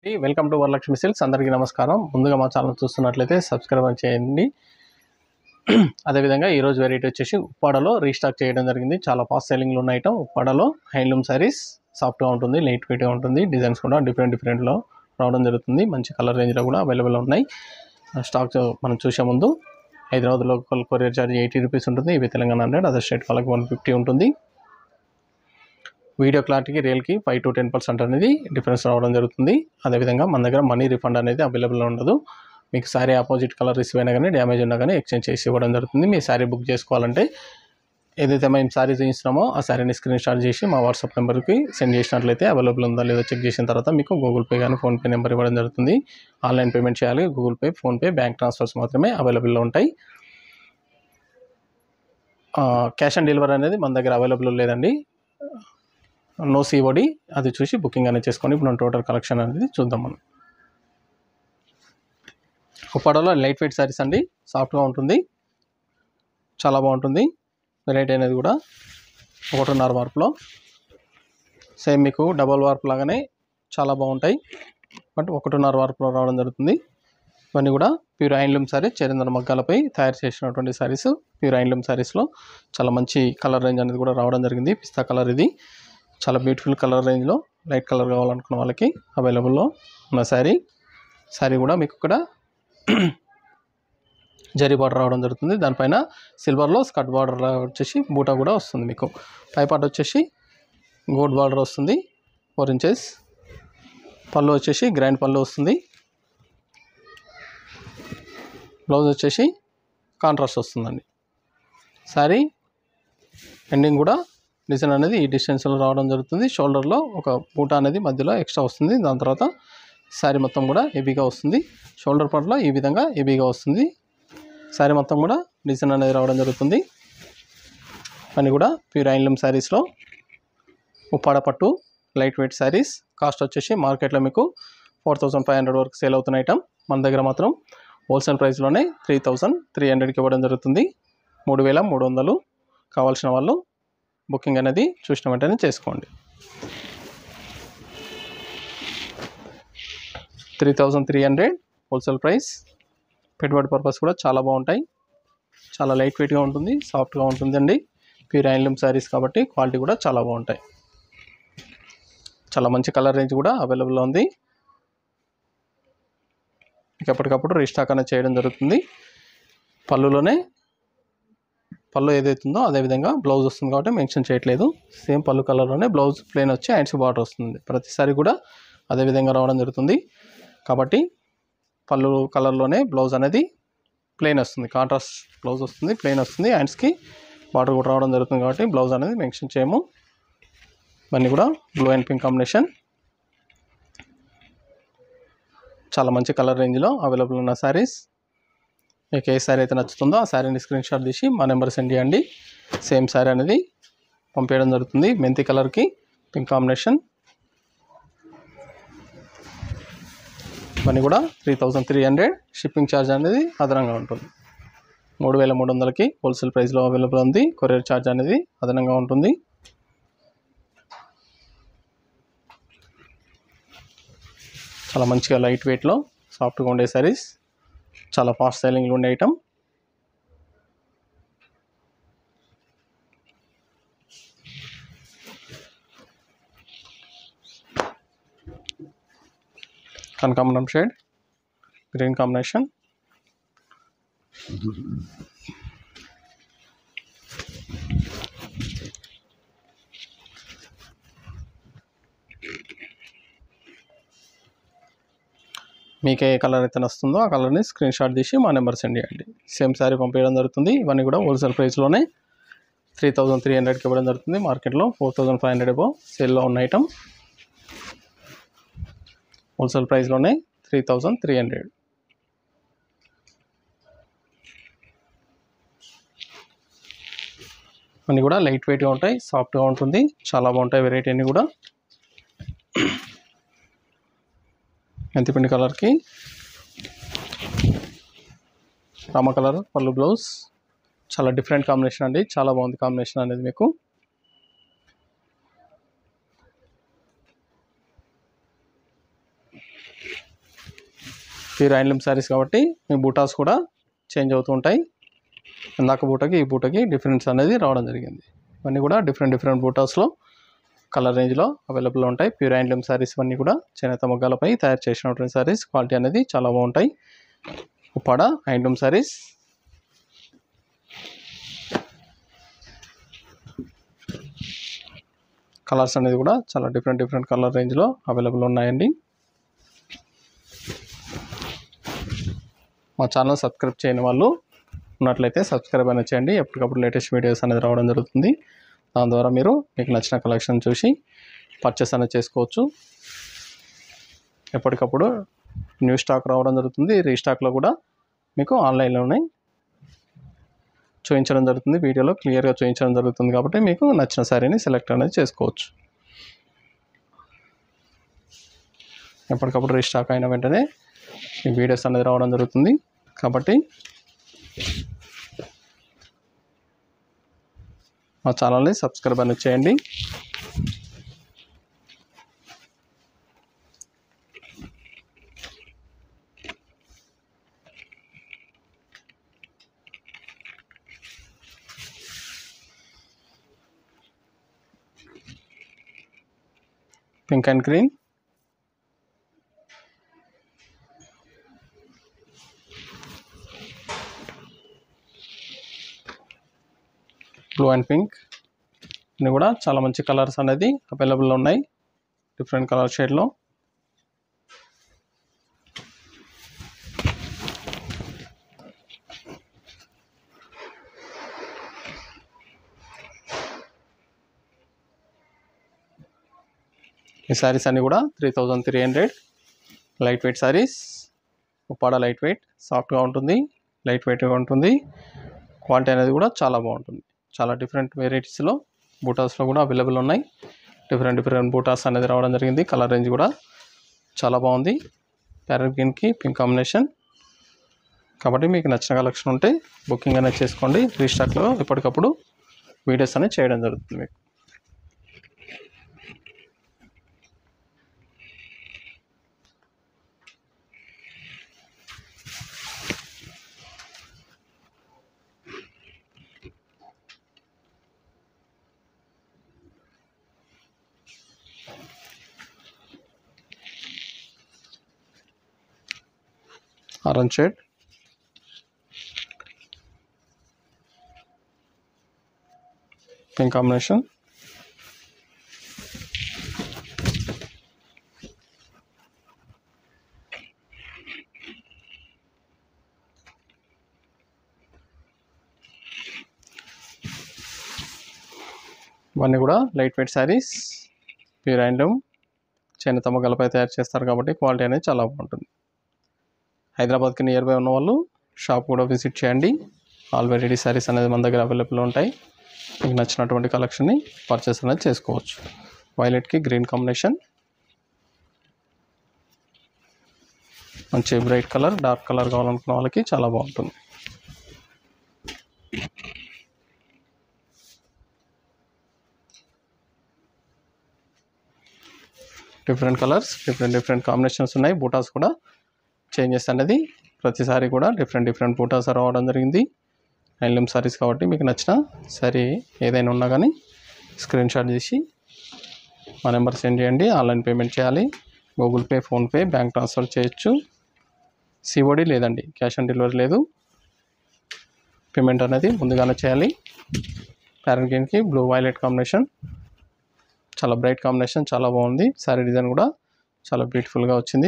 welcome to Varalakshmi silks అందరికీ నమస్కారం ముందుగా మా ఛానల్ చూస్తున్నట్లయితే సబ్స్క్రైబ్ చేయండి అదేవిధంగా ఈరోజు వెరైటీ వచ్చేసి ఉప్పాడలో రీస్టాక్ చేయడం జరిగింది చాలా ఫాస్ట్ సెల్లింగ్లో ఉన్న ఐటమ్ ఉప్పాడలో హ్యాండ్లూమ్ శారీస్ సాఫ్ట్గా ఉంటుంది లైట్ వెయిట్గా ఉంటుంది డిజైన్స్ కూడా డిఫరెంట్ డిఫరెంట్లో రావడం జరుగుతుంది మంచి కలర్ రేంజ్లో కూడా అవైలబుల్ ఉన్నాయి స్టాక్ మనం చూసే ముందు Hyderabad local courier charge eighty rupees ఉంటుంది ఇవి తెలంగాణ హండ్రెడ్ అదర్ స్టేట్ వాళ్ళకి వన్ ఫిఫ్టీ ఉంటుంది వీడియో క్లారిటీకి రియల్కి ఫైవ్ టు టెన్ పర్సెంట్ అనేది డిఫరెన్స్ రావడం జరుగుతుంది అదేవిధంగా మన దగ్గర మనీ రిఫండ్ అనేది అవైలబుల్ ఉండదు మీకు శారీ ఆపోజిట్ కలర్ రిసీవ్ అయినా కానీ డ్యామేజ్ ఉన్నా కానీ ఎక్స్చేంజ్ చేసి ఇవ్వడం జరుగుతుంది మీ శారీ బుక్ చేసుకోవాలంటే ఏదైతే మేము శారీ చూపిస్తున్నామో ఆ శారీని స్క్రీన్ షాట్ చేసి మా వాట్సాప్ నెంబర్కి సెండ్ చేసినట్లయితే అవైలబుల్ ఉందా లేదో చెక్ చేసిన తర్వాత మీకు గూగుల్ పే కానీ ఫోన్పే నెంబర్ ఇవ్వడం జరుగుతుంది ఆన్లైన్ పేమెంట్ చేయాలి Google Pay PhonePe bank transfers మాత్రమే అవైలబుల్లో ఉంటాయి క్యాష్ ఆన్ డెలివరీ అనేది మన దగ్గర అవైలబుల్ లేదండి నో సిఓడి అది చూసి బుకింగ్ అనేది చేసుకొని ఇప్పుడు టోటల్ కలెక్షన్ అనేది చూద్దాం మనం ఉప్పాడలో లైట్ వెయిట్ శారీస్ అండి సాఫ్ట్గా ఉంటుంది చాలా బాగుంటుంది వెరైటీ అనేది కూడా ఒకటిన్నర వార్పులో సేమ్ మీకు డబల్ వార్పు లాగానే చాలా బాగుంటాయి బట్ ఒకటిన్నర వార్పులో రావడం జరుగుతుంది ఇవన్నీ కూడా ప్యూర్ హ్యాండ్లూమ్ శారీ చరిందర మగ్గాలపై తయారు చేసినటువంటి శారీస్ ప్యూర్ హ్యాండ్లూమ్ శారీస్లో చాలా మంచి కలర్ రేంజ్ అనేది కూడా రావడం జరిగింది పిస్తా కలర్ ఇది చాలా బ్యూటిఫుల్ కలర్ రేంజ్లో లైట్ కలర్ కావాలనుకున్న వాళ్ళకి అవైలబుల్లో ఉన్న శారీ శారీ కూడా మీకు ఇక్కడ జరీ బార్డర్ రావడం జరుగుతుంది దానిపైన సిల్వర్లో స్కట్ బార్డర్ వచ్చేసి బూటా కూడా వస్తుంది మీకు పై పార్ట్ వచ్చేసి గోల్డ్ బార్డర్ వస్తుంది ఫోర్ ఇంచెస్ పళ్ళు వచ్చేసి గ్రాండ్ పళ్ళు వస్తుంది బ్లౌజ్ వచ్చేసి కాంట్రాస్ట్ వస్తుందండి శారీ ఎండింగ్ కూడా డిజైన్ అనేది ఈ డిస్టెన్స్లో రావడం జరుగుతుంది షోల్డర్లో ఒక బూట అనేది మధ్యలో ఎక్స్ట్రా వస్తుంది దాని తర్వాత శారీ మొత్తం కూడా హెవీగా వస్తుంది షోల్డర్ పార్ట్లో ఈ విధంగా హెవీగా వస్తుంది శారీ మొత్తం కూడా డిజైన్ అనేది రావడం జరుగుతుంది అని కూడా ప్యూర్ హ్యాండ్లూమ్ శారీస్లో ఉప్పాడ పట్టు లైట్ వెయిట్ శారీస్ కాస్ట్ వచ్చేసి మార్కెట్లో మీకు ఫోర్ థౌసండ్ ఫైవ్ హండ్రెడ్ వరకు సేల్ అవుతున్న ఐటమ్ మన దగ్గర మాత్రం హోల్సేల్ ప్రైస్లోనే త్రీ థౌసండ్ త్రీ హండ్రెడ్కి ఇవ్వడం జరుగుతుంది మూడు వేల మూడు వందలు కావాల్సిన వాళ్ళు బుకింగ్ అనేది చూసిన వెంటనే చేసుకోండి three thousand three hundred wholesale price పెట్టుబడి పర్పస్ కూడా చాలా బాగుంటాయి చాలా లైట్ వెయిట్గా ఉంటుంది సాఫ్ట్గా ఉంటుందండి ప్యూర్ హ్యాండ్లూమ్ శారీస్ కాబట్టి క్వాలిటీ కూడా చాలా బాగుంటాయి చాలా మంచి కలర్ రేంజ్ కూడా అవైలబుల్లో ఉంది ఎప్పటికప్పుడు రీస్టాక్ అనేది చేయడం జరుగుతుంది పళ్ళులోనే పళ్ళు ఏదైతుందో అదేవిధంగా బ్లౌజ్ వస్తుంది కాబట్టి మెన్షన్ చేయట్లేదు సేమ్ పళ్ళు కలర్లోనే బ్లౌజ్ ప్లెయిన్ వచ్చి హ్యాండ్స్ బార్డర్ వస్తుంది ప్రతిసారి కూడా అదే విధంగా రావడం జరుగుతుంది కాబట్టి పళ్ళు కలర్లోనే బ్లౌజ్ అనేది ప్లెయిన్ వస్తుంది కాంట్రాస్ట్ బ్లౌజ్ వస్తుంది ప్లెయిన్ వస్తుంది హ్యాండ్స్కి బార్డర్ కూడా రావడం జరుగుతుంది కాబట్టి బ్లౌజ్ అనేది మెన్షన్ చేయము ఇవన్నీ కూడా బ్లూ అండ్ పింక్ కాంబినేషన్ చాలా మంచి కలర్ రేంజ్లో అవైలబుల్ ఉన్న శారీస్ మీకు ఏ శారీ అయితే నచ్చుతుందో ఆ శారీని స్క్రీన్ షాట్ తీసి మా నెంబర్ సెండ్ చేయండి సేమ్ శారీ అనేది పంపించడం జరుగుతుంది మెంతి కలర్కి పింక్ కాంబినేషన్ ఇవన్నీ కూడా three thousand three hundred shipping charge అనేది అదనంగా ఉంటుంది మూడు వేల మూడు వందలకి హోల్సేల్ ప్రైస్లో అవైలబుల్ ఉంది కొరియర్ ఛార్జ్ అనేది అదనంగా ఉంటుంది చాలా మంచిగా లైట్ వెయిట్లో సాఫ్ట్గా ఉండే శారీస్ చాలా ఫాస్ట్ సెల్లింగ్లో ఉండే ఐటమ్ కనకాంబరం షేడ్ గ్రీన్ కాంబినేషన్ మీకు ఏ కలర్ అయితే వస్తుందో ఆ కలర్ని స్క్రీన్ షాట్ తీసి మా నెంబర్ సెండ్ చేయండి సేమ్ శారీ పంపించడం జరుగుతుంది ఇవన్నీ కూడా హోల్సేల్ ప్రైస్లోనే త్రీ థౌజండ్ త్రీ హండ్రెడ్కి ఇవ్వడం జరుగుతుంది మార్కెట్లో four thousand five hundred above సేల్లో ఉన్న ఐటమ్ హోల్సేల్ ప్రైస్లోనే త్రీ థౌజండ్ త్రీ హండ్రెడ్ అన్నీ కూడా లైట్ వెయిట్గా ఉంటాయి సాఫ్ట్గా ఉంటుంది చాలా బాగుంటాయి వెరైటీ అన్నీ కూడా మెంతిపిండి కలర్కి రామ కలర్ పళ్ళు బ్లౌజ్ చాలా డిఫరెంట్ కాంబినేషన్ అండి చాలా బాగుంది కాంబినేషన్ అనేది మీకు ప్యూర్ హ్యాండ్లూమ్ శారీస్ కాబట్టి మీ బూటాస్ కూడా చేంజ్ అవుతూ ఉంటాయి ఇందాక బూటకి ఈ బూటకి డిఫరెన్స్ అనేది రావడం జరిగింది ఇవన్నీ కూడా డిఫరెంట్ డిఫరెంట్ బూటాస్లో కలర్ రేంజ్లో అవైలబుల్ ఉంటాయి ప్యూర్ హ్యాండ్లూమ్ శారీస్ ఇవన్నీ కూడా చేనేత మొగ్గాలపై తయారు చేసినటువంటి శారీస్ క్వాలిటీ అనేది చాలా బాగుంటాయి ఉప్పాడ హ్యాండ్లూమ్ శారీస్ కలర్స్ అనేది కూడా చాలా డిఫరెంట్ డిఫరెంట్ కలర్ రేంజ్లో అవైలబుల్ ఉన్నాయండి మా ఛానల్ సబ్స్క్రైబ్ చేయని వాళ్ళు ఉన్నట్లయితే సబ్స్క్రైబ్ అనేది చేయండి ఎప్పటికప్పుడు లేటెస్ట్ వీడియోస్ అనేది రావడం జరుగుతుంది దాని ద్వారా మీరు మీకు నచ్చిన కలెక్షన్ చూసి పర్చేస్ అనేది చేసుకోవచ్చు ఎప్పటికప్పుడు న్యూ స్టాక్ రావడం జరుగుతుంది రీస్టాక్లో కూడా మీకు ఆన్లైన్లోనే చూపించడం జరుగుతుంది వీడియోలో క్లియర్గా చూపించడం జరుగుతుంది కాబట్టి మీకు నచ్చిన శారీని సెలెక్ట్ అనేది చేసుకోవచ్చు ఎప్పటికప్పుడు రీస్టాక్ అయిన వెంటనే ఈ వీడియోస్ అనేది రావడం జరుగుతుంది కాబట్టి మా ఛానల్ని సబ్స్క్రైబ్ అనేది చేయండి pink and green blue and pink ఇవి కూడా చాలా మంచి కలర్స్ అనేది అవైలబుల్లో ఉన్నాయి డిఫరెంట్ కలర్ షేడ్లో ఈ శారీస్ అన్నీ కూడా three thousand three hundred light weight saris Uppada light weight సాఫ్ట్గా ఉంటుంది లైట్ వెయిట్గా ఉంటుంది క్వాలిటీ అనేది కూడా చాలా బాగుంటుంది చాలా డిఫరెంట్ వెరైటీస్లో బూటాస్లో కూడా అవైలబుల్ ఉన్నాయి డిఫరెంట్ డిఫరెంట్ బూటాస్ అనేది రావడం జరిగింది కలర్ రేంజ్ కూడా చాలా బాగుంది ప్యారెట్ గ్రీన్కి పింక్ కాంబినేషన్ కాబట్టి మీకు నచ్చిన కలెక్షన్ ఉంటే బుకింగ్ అనేది చేసుకోండి రీస్టాక్లో ఎప్పటికప్పుడు వీడియోస్ అనేది చేయడం జరుగుతుంది మీకు ఆరెంజ్ షేడ్ పింక్ కాంబినేషన్ ఇవన్నీ కూడా light weight saris pure handloom చేనేత మొగ్గలపై తయారు చేస్తారు కాబట్టి క్వాలిటీ అనేది చాలా బాగుంటుంది హైదరాబాద్కి నియర్ బై ఉన్న వాళ్ళు షాప్ కూడా విజిట్ చేయండి ఆల్ వెరైటీ శారీస్ అనేది మన దగ్గర అవైలబుల్ ఉంటాయి మీకు నచ్చినటువంటి కలెక్షన్ని పర్చేస్ అనేది చేసుకోవచ్చు వైలెట్కి గ్రీన్ కాంబినేషన్ మంచి బ్రైట్ కలర్ డార్క్ కలర్ కావాలనుకున్న వాళ్ళకి చాలా బాగుంటుంది different colours different different combinations ఉన్నాయి బూటాస్ కూడా చేంజెస్ అనేది ప్రతిసారి కూడా డిఫరెంట్ డిఫరెంట్ ఫోటోస్ రావడం జరిగింది హ్యాండ్లూమ్ సారీస్ కాబట్టి మీకు నచ్చిన సరే ఏదైనా ఉన్నా కానీ స్క్రీన్ షాట్ తీసి మా నెంబర్ సెండ్ చేయండి ఆన్లైన్ పేమెంట్ చేయాలి Google Pay PhonePe bank transfer చేయొచ్చు సిఓడి లేదండి క్యాష్ ఆన్ డెలివరీ లేదు పేమెంట్ అనేది ముందుగానే చేయాలి ప్యారెంట్ గేమ్కి బ్లూ వైలెట్ కాంబినేషన్ చాలా బ్రైట్ కాంబినేషన్ చాలా బాగుంది శారీ డిజైన్ కూడా చాలా బ్యూటిఫుల్గా వచ్చింది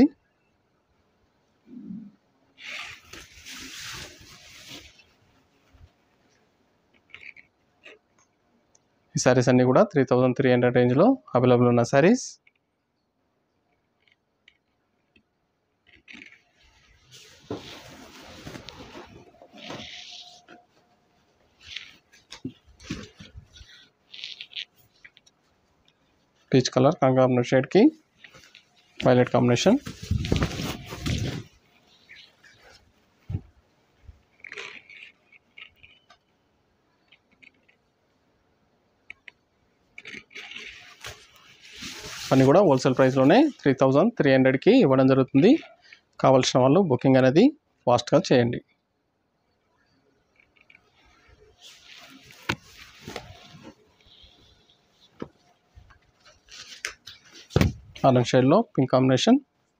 ఈ శారీస్ అన్నీ కూడా త్రీ థౌజండ్ త్రీ హండ్రెడ్ రేంజ్లో అవైలబుల్ ఉన్న శారీస్ పీచ్ కలర్ కాంబినేషన్ షేడ్కి వైలెట్ కాంబినేషన్ అన్నీ కూడా హోల్సేల్ ప్రైస్లోనే త్రీ థౌజండ్ త్రీ హండ్రెడ్కి ఇవ్వడం జరుగుతుంది కావలసిన వాళ్ళు బుకింగ్ అనేది ఫాస్ట్గా చేయండి ఆరెంజ్ షేడ్లో పింక్ కాంబినేషన్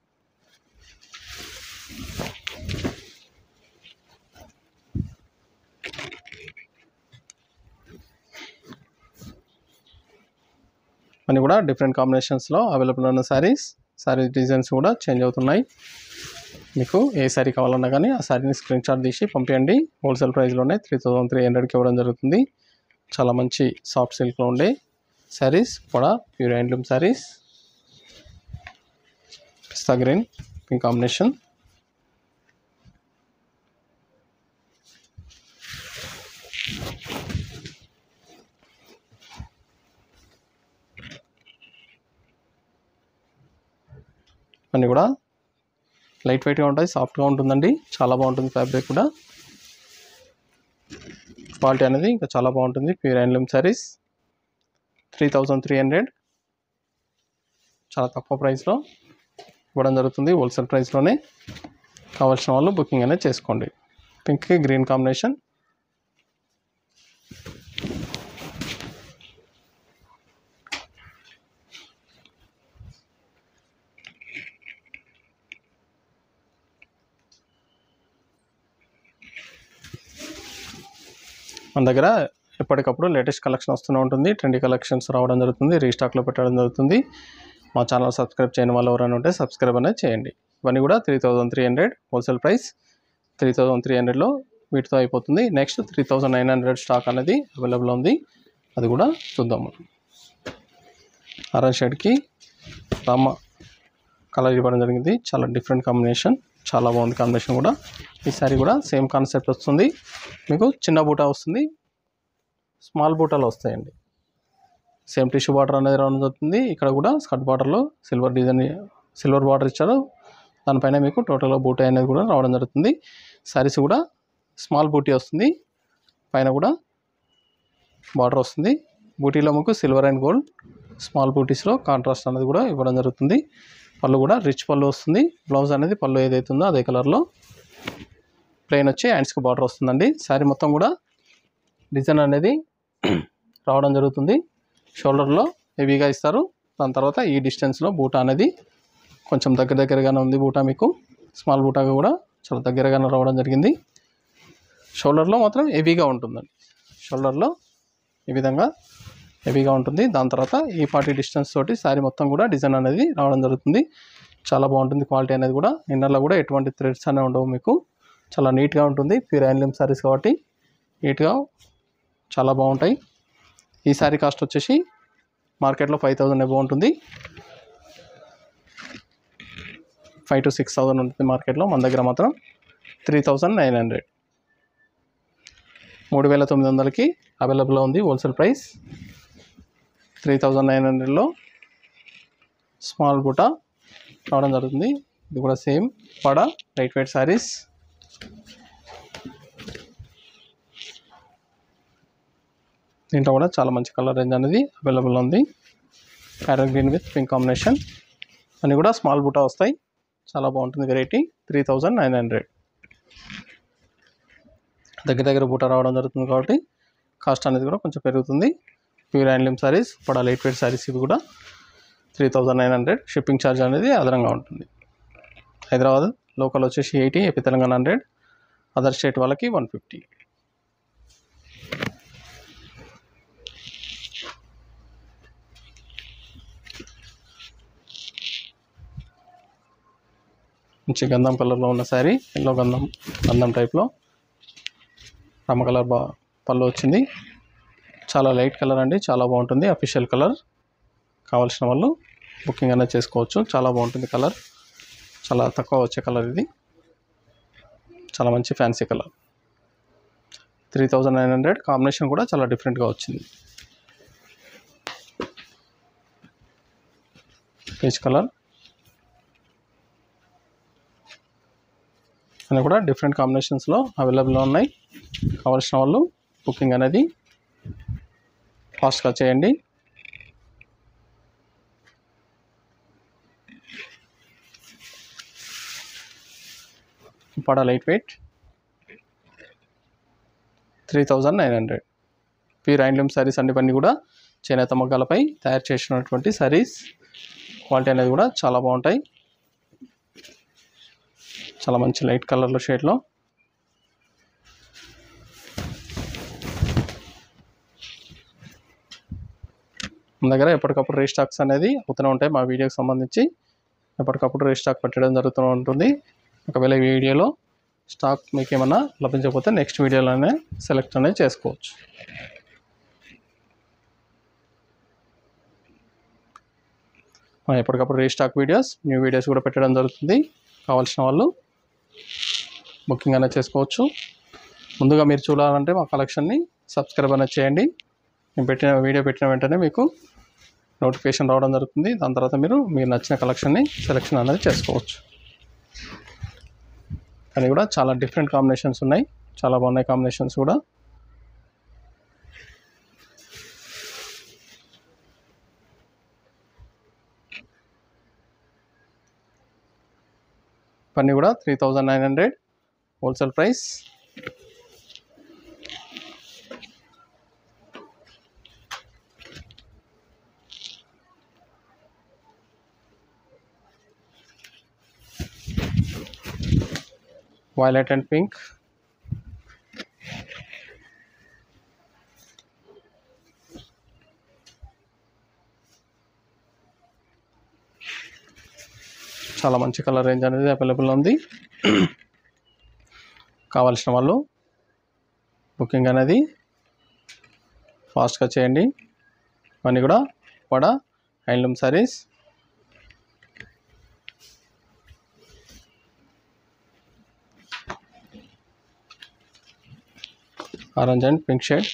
అన్నీ కూడా డిఫరెంట్ కాంబినేషన్స్లో అవైలబుల్ ఉన్న శారీస్ శారీ డిజైన్స్ కూడా చేంజ్ అవుతున్నాయి మీకు ఏ శారీ కావాలన్నా కానీ ఆ శారీని స్క్రీన్ షాట్ తీసి పంపించండి హోల్సేల్ ప్రైస్లోనే త్రీ థౌజండ్ త్రీ హండ్రెడ్కి ఇవ్వడం జరుగుతుంది చాలా మంచి సాఫ్ట్ సిల్క్లో ఉండే శారీస్ కూడా pure handloom saris pista green pink combination అన్నీ కూడా లైట్ వెయిట్గా ఉంటాయి సాఫ్ట్గా ఉంటుందండి చాలా బాగుంటుంది ఫ్యాబ్రిక్ కూడా క్వాలిటీ అనేది ఇంకా చాలా బాగుంటుంది pure handloom saris three thousand three hundred చాలా తక్కువ ప్రైస్లో ఇవ్వడం జరుగుతుంది హోల్సేల్ ప్రైస్లోనే కావాల్సిన వాళ్ళు బుకింగ్ అనేది చేసుకోండి పింక్కి గ్రీన్ కాంబినేషన్ మన దగ్గర ఎప్పటికప్పుడు లేటెస్ట్ కలెక్షన్ వస్తూనే ఉంటుంది ట్రెండీ కలెక్షన్స్ రావడం జరుగుతుంది రీస్టాక్లో పెట్టడం జరుగుతుంది మా ఛానల్ సబ్స్క్రైబ్ చేయని వాళ్ళు ఎవరైనా ఉంటే సబ్స్క్రైబ్ అనేది చేయండి ఇవన్నీ కూడా three thousand three hundred wholesale price three thousand three హండ్రెడ్లో వీటితో అయిపోతుంది next three thousand nine hundred stock అనేది అవైలబుల్ ఉంది అది కూడా చూద్దాము ఆరెంజ్ షేడ్కి రామ కలర్ ఇవ్వడం జరిగింది చాలా డిఫరెంట్ కాంబినేషన్ చాలా బాగుంది కాంబినేషన్ కూడా ఈ సారీ కూడా సేమ్ కాన్సెప్ట్ వస్తుంది మీకు చిన్న బూటా వస్తుంది స్మాల్ బూటాలు వస్తాయండి సేమ్ టిష్యూ బార్డర్ అనేది రావడం జరుగుతుంది ఇక్కడ కూడా స్కర్ట్ బార్డర్లో సిల్వర్ డిజైన్ సిల్వర్ బార్డర్ ఇచ్చారు దానిపైన మీకు టోటల్గా బూటీ అనేది కూడా రావడం జరుగుతుంది శారీస్ కూడా స్మాల్ బూటీ వస్తుంది పైన కూడా బార్డర్ వస్తుంది బూటీలో మీకు సిల్వర్ అండ్ గోల్డ్ స్మాల్ బూటీస్లో కాంట్రాస్ట్ అనేది కూడా ఇవ్వడం జరుగుతుంది పళ్ళు కూడా రిచ్ పళ్ళు వస్తుంది బ్లౌజ్ అనేది పళ్ళు ఏదైతే ఉందో అదే కలర్లో ప్లెయిన్ వచ్చి హ్యాండ్స్కి బార్డర్ వస్తుందండి శారీ మొత్తం కూడా డిజైన్ అనేది రావడం జరుగుతుంది షోల్డర్లో హెవీగా ఇస్తారు దాని తర్వాత ఈ డిస్టెన్స్లో బూటా అనేది కొంచెం దగ్గర దగ్గరగానే ఉంది బూటా మీకు స్మాల్ బూటా కూడా చాలా దగ్గరగానే రావడం జరిగింది షోల్డర్లో మాత్రం హెవీగా ఉంటుందండి షోల్డర్లో ఈ విధంగా హెవీగా ఉంటుంది దాని తర్వాత ఈ పార్టీ డిస్టెన్స్ తోటి శారీ మొత్తం కూడా డిజైన్ అనేది రావడం జరుగుతుంది చాలా బాగుంటుంది క్వాలిటీ అనేది కూడా ఇన్నర్లో కూడా ఎటువంటి థ్రెడ్స్ అనేవి ఉండవు మీకు చాలా నీట్గా ఉంటుంది ప్యూర్ హ్యాండ్లూమ్ శారీస్ కాబట్టి నీట్గా చాలా బాగుంటాయి ఈ శారీ కాస్ట్ వచ్చేసి మార్కెట్లో ఫైవ్ థౌజండ్ ఎబో ఉంటుంది ఫైవ్ టు సిక్స్ థౌజండ్ ఉంటుంది మార్కెట్లో మన దగ్గర మాత్రం త్రీ థౌజండ్ నైన్ హండ్రెడ్ మూడు వేల తొమ్మిది వందలకి అవైలబుల్లో ఉంది wholesale price three thousand nine హండ్రెడ్లో స్మాల్ బుట్ట రావడం జరుగుతుంది ఇది కూడా సేమ్ పడ లైట్ వెయిట్ శారీస్ దీంట్లో కూడా చాలా మంచి కలర్ రేంజ్ అనేది అవైలబుల్ ఉంది parrot green with pink combination అన్నీ కూడా స్మాల్ బుటా వస్తాయి చాలా బాగుంటుంది variety three thousand nine hundred దగ్గర దగ్గర బూట రావడం జరుగుతుంది కాబట్టి కాస్ట్ అనేది కూడా కొంచెం పెరుగుతుంది ప్యూర్ హ్యాండ్లూమ్ సారీస్ ఇప్పుడు లైట్ వెయిట్ సారీస్ ఇవి కూడా three thousand nine hundred shipping charge అనేది అదనంగా ఉంటుంది హైదరాబాద్ లోకల్ వచ్చేసి eighty AP Telangana hundred other state వాళ్ళకి వన్ ఫిఫ్టీ మంచి గంధం కలర్లో ఉన్న శారీ ఎల్లో గంధం గంధం టైప్లో రామ కలర్ బా పళ్ళు వచ్చింది చాలా లైట్ కలర్ అండి చాలా బాగుంటుంది అఫీషియల్ కలర్ కావాల్సిన వాళ్ళు బుకింగ్ అనేది చేసుకోవచ్చు చాలా బాగుంటుంది కలర్ చాలా తక్కువ వచ్చే కలర్ ఇది చాలా మంచి fancy colour three thousand nine hundred combination కూడా చాలా డిఫరెంట్గా వచ్చింది పీచ్ కలర్ అని కూడా డిఫరెంట్ కాంబినేషన్స్లో అవైలబుల్లో ఉన్నాయి కావాల్సిన వాళ్ళు బుకింగ్ అనేది ఫాస్ట్గా చేయండి Uppada light weight three thousand nine hundred pure handloom saris అన్నివన్నీ కూడా చేనేత మగ్గాలపై తయారు చేసినటువంటి శారీస్ క్వాలిటీ అనేది కూడా చాలా బాగుంటాయి చాలా మంచి లైట్ కలర్లో షేడ్లో మన దగ్గర ఎప్పటికప్పుడు రీస్టాక్స్ అనేది అవుతూనే ఉంటాయి మా వీడియోకి సంబంధించి ఎప్పటికప్పుడు రీస్టాక్ పెట్టడం జరుగుతూ ఉంటుంది ఒకవేళ ఈ వీడియోలో స్టాక్ మీకు ఏమన్నా లభించకపోతే నెక్స్ట్ వీడియోలోనే సెలెక్ట్ అనేది చేసుకోవచ్చు మనం ఎప్పటికప్పుడు రీస్టాక్ వీడియోస్ న్యూ వీడియోస్ కూడా పెట్టడం జరుగుతుంది కావాల్సిన వాళ్ళు బుకింగ్ అనేది చేసుకోవచ్చు ముందుగా మీరు చూడాలంటే మా కలెక్షన్ని సబ్స్క్రైబ్ అనేది చేయండి నేను పెట్టిన వీడియో పెట్టిన వెంటనే మీకు నోటిఫికేషన్ రావడం జరుగుతుంది దాని తర్వాత మీరు మీరు నచ్చిన కలెక్షన్ని సెలెక్షన్ అనేది చేసుకోవచ్చు కానీ కూడా చాలా డిఫరెంట్ కాంబినేషన్స్ ఉన్నాయి చాలా బాగున్నాయి కాంబినేషన్స్ కూడా ఇవన్నీ కూడా three thousand nine hundred wholesale price violet and pink చాలా మంచి కలర్ రేంజ్ అనేది అవైలబుల్ ఉంది కావాల్సిన వాళ్ళు బుకింగ్ అనేది ఫాస్ట్గా చేయండి ఇవన్నీ కూడా పడ handloom saris orange and pink shade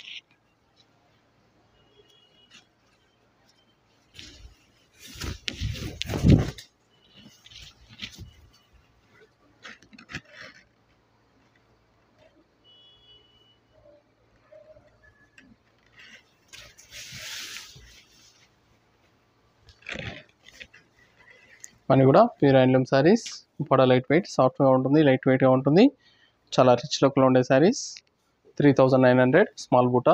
అని కూడా ప్యూర్ హ్యాండ్లూమ్ శారీస్ కూడా లైట్ వెయిట్ సాఫ్ట్గా ఉంటుంది లైట్ వెయిట్గా ఉంటుంది చాలా రిచ్ లుక్లో ఉండే saris three thousand nine hundred small బూటా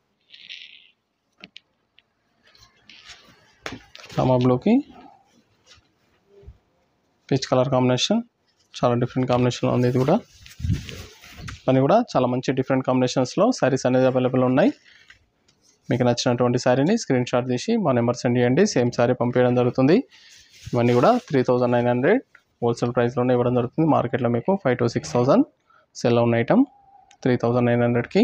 రామా బ్లూకి పీచ్ కలర్ కాంబినేషన్ చాలా డిఫరెంట్ కాంబినేషన్లో ఉంది ఇది కూడా అని కూడా చాలా మంచి డిఫరెంట్ కాంబినేషన్స్లో శారీస్ అనేది అవైలబుల్ ఉన్నాయి మీకు నచ్చినటువంటి శారీని స్క్రీన్ షాట్ తీసి మా నెంబర్ సెండ్ చేయండి సేమ్ శారీ పంపించడం జరుగుతుంది ఇవన్నీ కూడా three thousand nine hundred wholesale ప్రైస్లోనే ఇవ్వడం జరుగుతుంది మార్కెట్లో మీకు five to six thousand sale ఉన్న ఐటమ్ త్రీ థౌజండ్ నైన్ హండ్రెడ్కి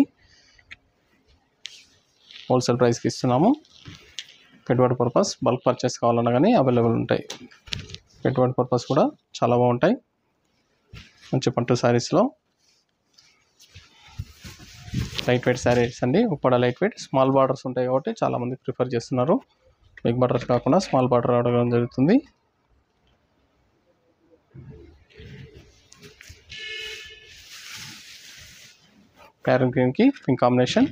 హోల్సేల్ ప్రైస్కి ఇస్తున్నాము పెట్టుబడి పర్పస్ బల్క్ పర్చేస్ కావాలన్నా కానీ అవైలబుల్ ఉంటాయి పెట్టుబడి పర్పస్ కూడా చాలా బాగుంటాయి మంచి పట్టు శారీస్లో లైట్ వెయిట్ శారీస్ అండి Uppada light weight small borders ఉంటాయి కాబట్టి చాలామంది ప్రిఫర్ చేస్తున్నారు బిగ్ బార్డర్స్ కాకుండా స్మాల్ బార్డర్ రావడం జరుగుతుంది ప్యారెంట్ గ్రీన్కి పింక్ కాంబినేషన్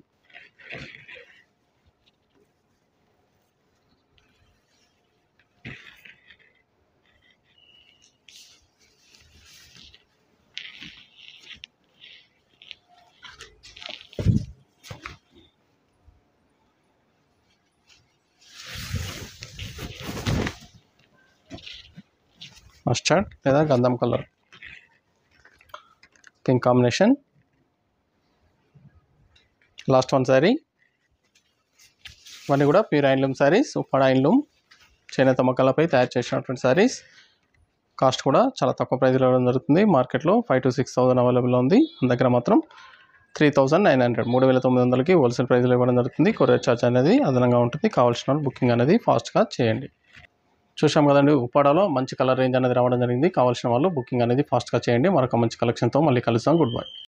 మస్టర్డ్ లేదా గంధం colour pink combination last one sari ఇవన్నీ కూడా pure handloom saris Uppada handloom చేనేత మొక్కలపై తయారు చేసినటువంటి శారీస్ కాస్ట్ కూడా చాలా తక్కువ ప్రైస్లో ఇవ్వడం జరుగుతుంది మార్కెట్లో five to six thousand available ఉంది మన దగ్గర మాత్రం త్రీ థౌసండ్ నైన్ హండ్రెడ్ మూడు వేల తొమ్మిది వందలకి హోల్సేల్ ప్రైస్లో ఇవ్వడం జరుగుతుంది కొరియర్ ఛార్జ్ అనేది అదనంగా ఉంటుంది కావాల్సిన వాళ్ళు బుకింగ్ అనేది ఫాస్ట్గా చేయండి చూసాం కదండి ఉప్పాడలో మంచి కలర్ రేంజ్ అనేది రావడం జరిగింది కావాల్సిన వాళ్ళు బుకింగ్ అనేది ఫాస్ట్గా చేయండి మరొక మంచి కలెక్షన్తో మళ్ళీ కలుస్తాం గుడ్ బై